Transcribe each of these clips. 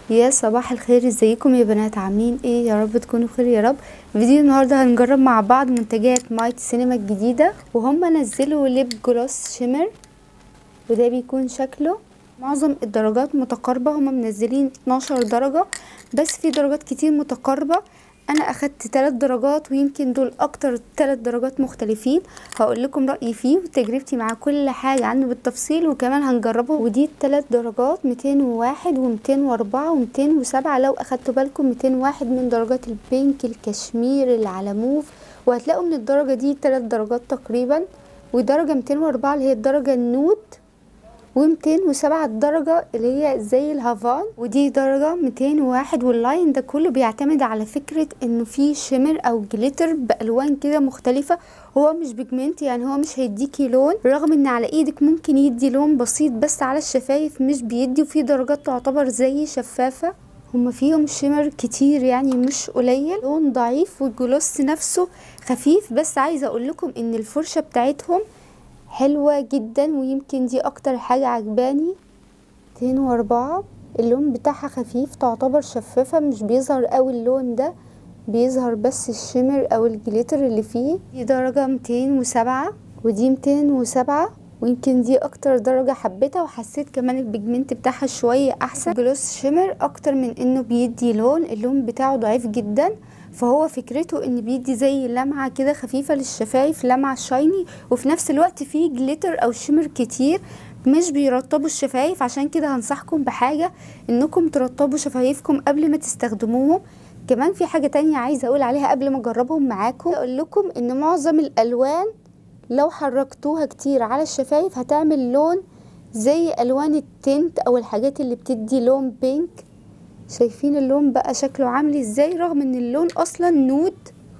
يا صباح الخير ازيكم يا بنات عاملين ايه يا رب تكونوا بخير يا رب فيديو النهارده هنجرب مع بعض منتجات مايت سينما الجديده وهم نزلوا ليب جلوس شيمر وده بيكون شكله معظم الدرجات متقاربه هم منزلين 12 درجه بس في درجات كتير متقاربه انا اخدت 3 درجات ويمكن دول اكتر 3 درجات مختلفين هقول لكم رايي فيه وتجربتي مع كل حاجه عنه بالتفصيل وكمان هنجربه ودي الثلاث درجات 201 و204 و207 لو اخدتوا بالكم 201 من درجات البينك الكشمير العلموف وهتلاقوا من الدرجه دي 3 درجات تقريبا ودرجه 204 اللي هي الدرجه النود و207 الدرجة اللي هي زي الهافان ودي درجة 201 واللاين ده كله بيعتمد على فكرة انه في شمر او جليتر بالوان كده مختلفة هو مش بيجمنت يعني هو مش هيديكي لون رغم ان على ايدك ممكن يدي لون بسيط بس على الشفايف مش بيدي وفي درجات تعتبر زي شفافة هما فيهم شمر كتير يعني مش قليل لون ضعيف والجلوس نفسه خفيف بس عايزة اقول لكم ان الفرشة بتاعتهم حلوة جدا ويمكن دي اكتر حاجة عجباني 204 اللون بتاعها خفيف تعتبر شفافة مش بيظهر قوي اللون ده بيظهر بس الشمر او الجليتر اللي فيه دي درجة 207 ودي 207 ويمكن دي اكتر درجة حبيتها وحسيت كمان البيجمنت بتاعها شوية احسن جلوس شمر اكتر من انه بيدي لون اللون بتاعه ضعيف جدا فهو فكرته ان بيدي زي لمعة كده خفيفة للشفايف لمعة شايني وفي نفس الوقت فيه جليتر او شمر كتير مش بيرطبوا الشفايف عشان كده هنصحكم بحاجة انكم ترطبوا شفايفكم قبل ما تستخدموهم كمان في حاجة تانية عايزة اقول عليها قبل ما اجربهم معاكم اقول لكم ان معظم الالوان لو حركتوها كتير على الشفايف هتعمل لون زي الوان التنت او الحاجات اللي بتدي لون بينك شايفين اللون بقى شكله عامل ازاي رغم ان اللون اصلا نود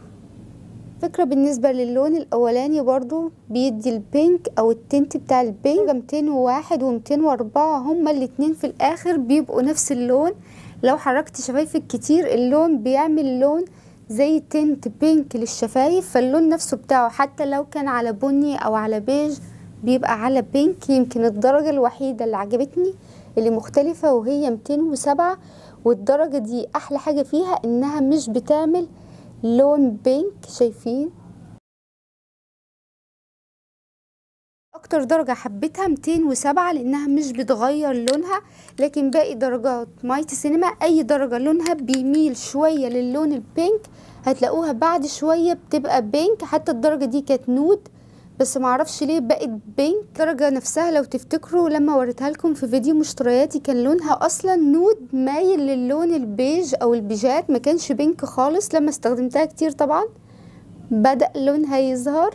فكرة بالنسبة للون الاولاني برضو بيدي البينك او التنت بتاع البينك 201 و 204 هما الاتنين في الاخر بيبقوا نفس اللون لو حركت شفايفك كتير اللون بيعمل لون زي تنت بينك للشفايف فاللون نفسه بتاعه حتى لو كان على بني او على بيج بيبقى على بينك يمكن الدرجة الوحيدة اللي عجبتني اللي مختلفة وهي 207 والدرجة دي احلى حاجة فيها انها مش بتعمل لون بينك شايفين اكتر درجة حبيتها 207 لانها مش بتغير لونها لكن باقي درجات مايت سينما اي درجة لونها بيميل شوية للون البينك هتلاقوها بعد شوية بتبقى بينك حتى الدرجة دي كانت نود بس معرفش ليه بقت بينك الدرجة نفسها لو تفتكروا لما وريتها لكم في فيديو مشترياتي كان لونها اصلا نود مايل للون البيج او البيجات ما كانش بينك خالص لما استخدمتها كتير طبعا بدأ لونها يظهر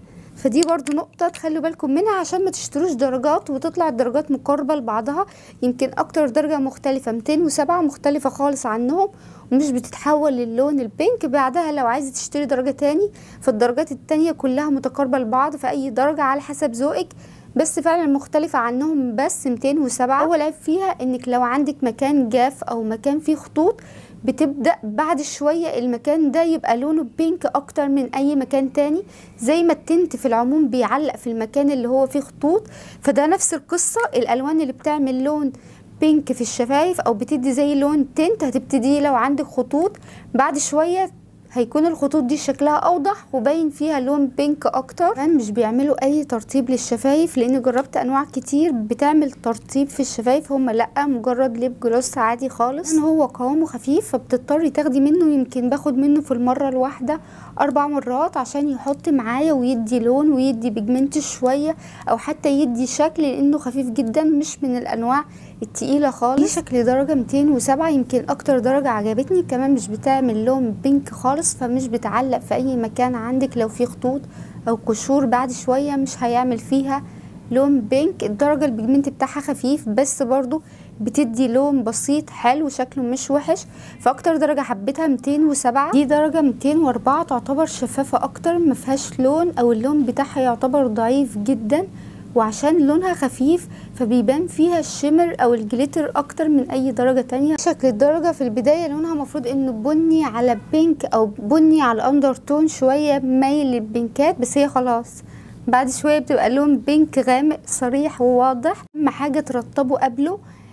فدي برضو نقطة تخلوا بالكم منها عشان ما تشتروش درجات وتطلع الدرجات مقاربة لبعضها يمكن اكتر درجة مختلفة 207 مختلفة خالص عنهم ومش بتتحول للون البينك بعدها لو عايزة تشتري درجة تاني فالدرجات التانية كلها متقاربة لبعض في اي درجة على حسب ذوقك بس فعلا مختلفة عنهم بس 207 اول عيب فيها انك لو عندك مكان جاف او مكان فيه خطوط بتبدأ بعد شوية المكان ده يبقى لونه بينك اكتر من اي مكان تاني زي ما التنت في العموم بيعلق في المكان اللي هو فيه خطوط فده نفس القصة الالوان اللي بتعمل لون بينك في الشفايف او بتدي زي لون تنت هتبتدي لو عندك خطوط بعد شوية هيكون الخطوط دي شكلها اوضح وباين فيها لون بينك اكتر كمان مش بيعملوا اي ترطيب للشفايف لان جربت انواع كتير بتعمل ترطيب في الشفايف هما لا مجرد ليب جلوس عادي خالص ان هو قوامه خفيف فبتضطري تاخدي منه يمكن باخد منه في المره الواحده اربع مرات عشان يحط معايا ويدي لون ويدي بيجمنت شويه او حتى يدي شكل لانه خفيف جدا مش من الانواع التقيله خالص دي شكل درجه 207 يمكن اكتر درجه عجبتني كمان مش بتعمل لون بينك خالص فمش بتعلق في اي مكان عندك لو في خطوط او قشور بعد شويه مش هيعمل فيها لون بينك الدرجه البيجمنت بتاعها خفيف بس برضو بتدي لون بسيط حلو شكله مش وحش فاكتر درجه حبيتها 207 دي درجه 204 تعتبر شفافه اكتر ما فيهاش لون او اللون بتاعها يعتبر ضعيف جدا وعشان لونها خفيف فبيبان فيها الشمر او الجليتر اكتر من اي درجة تانية شكل الدرجة في البداية لونها مفروض انه بني على بينك او بني على اندر تون شوية مايل للبينكات بس هي خلاص بعد شوية بتبقى لون بينك غامق صريح وواضح اهم حاجة ترطبوا قبله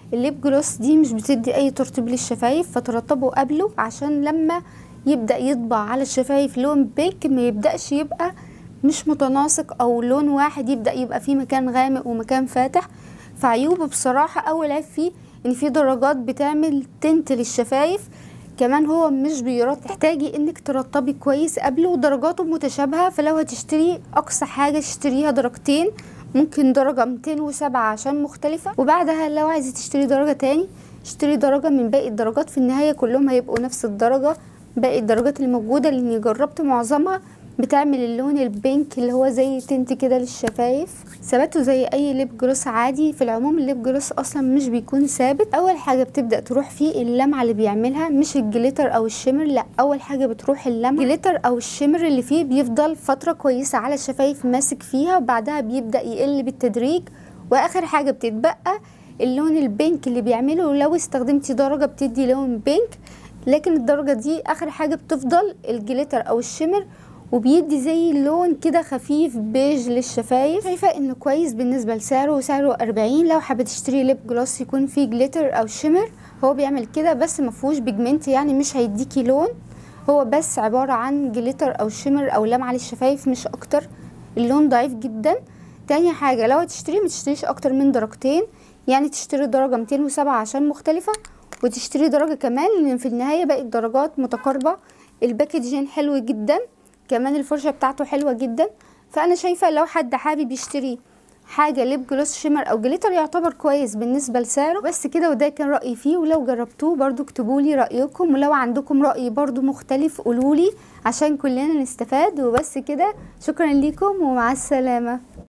الليب جلوس دي مش بتدي اي ترطيب للشفايف فترطبوا قبله عشان لما يبدا يطبع على الشفايف لون بينك ما يبداش يبقى مش متناسق او لون واحد يبدا يبقى فيه مكان غامق ومكان فاتح فعيوبه بصراحه اول عيب فيه ان في درجات بتعمل تنت للشفايف كمان هو مش بيرطب تحتاجي انك ترطبي كويس قبله ودرجاته متشابهه فلو هتشتري اقصى حاجه تشتريها درجتين ممكن درجه 207 عشان مختلفه وبعدها لو عايزه تشتري درجه تاني اشتري درجه من باقي الدرجات في النهايه كلهم هيبقوا نفس الدرجه باقي الدرجات الموجوده لاني جربت معظمها بتعمل اللون البينك اللي هو زي تنت كده للشفايف ثباته زي اي ليب جلوس عادي في العموم الليب جلوس اصلا مش بيكون ثابت اول حاجه بتبدا تروح فيه اللمعه اللي بيعملها مش الجليتر او الشمر لا اول حاجه بتروح اللمعه الجليتر او الشمر اللي فيه بيفضل فتره كويسه على الشفايف ماسك فيها وبعدها بيبدا يقل بالتدريج واخر حاجه بتتبقى اللون البينك اللي بيعمله لو استخدمتي درجه بتدي لون بينك لكن الدرجه دي اخر حاجه بتفضل الجليتر او الشمر وبيدي زي لون كده خفيف بيج للشفايف شايفه انه كويس بالنسبه لسعره وسعره 40 لو حابه تشتري ليب جلوس يكون فيه جليتر او شمر هو بيعمل كده بس مفهوش بيجمنت يعني مش هيديكي لون هو بس عباره عن جليتر او شمر او لمعه للشفايف مش اكتر اللون ضعيف جدا تاني حاجه لو هتشتري ما تشتريش اكتر من درجتين يعني تشتري درجه 207 عشان مختلفه وتشتري درجه كمان لان في النهايه باقي الدرجات متقاربه الباكجين حلو جدا كمان الفرشه بتاعته حلوه جدا فانا شايفه لو حد حابب يشتري حاجه ليب جلوس شيمر او جليتر يعتبر كويس بالنسبه لسعره بس كده وده كان رايي فيه ولو جربتوه برضو اكتبوا لي رايكم ولو عندكم راي برضو مختلف قولوا لي عشان كلنا نستفاد وبس كده شكرا ليكم ومع السلامه